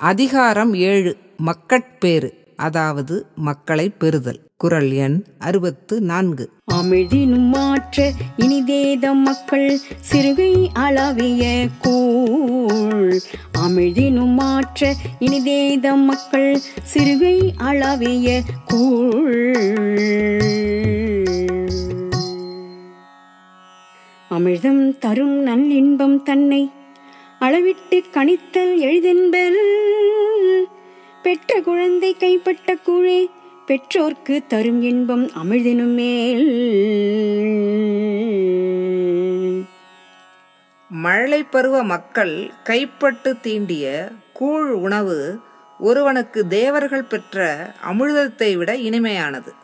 அதிகாரம் ஏழு மக்கட்பேறு அதாவது மக்களை பெறுதல் குரல் எண் அறுபத்து நான்கு அமிழ்தினும் மாற்ற இனிதேதம் மக்கள் சிறுகை அளவிய கூழ் அமிழ்தினும் மாற்ற இனிதேதம் மக்கள் சிறுகை அளவிய கூழ் அமிழ்தம் தரும் நல்லின்பம் தன்னை அளவிட்டு கணித்தல் எளிதென்பர் பெற்ற குழந்தை கைப்பட்ட கூழே பெற்றோர்க்கு தரும் இன்பம் அமிழ்தினும் மேல் மழலை பருவ மக்கள் கைப்பட்டு தீண்டிய கூழ் உணவு ஒருவனுக்கு தேவர்கள் பெற்ற அமிர்தத்தை விட இனிமையானது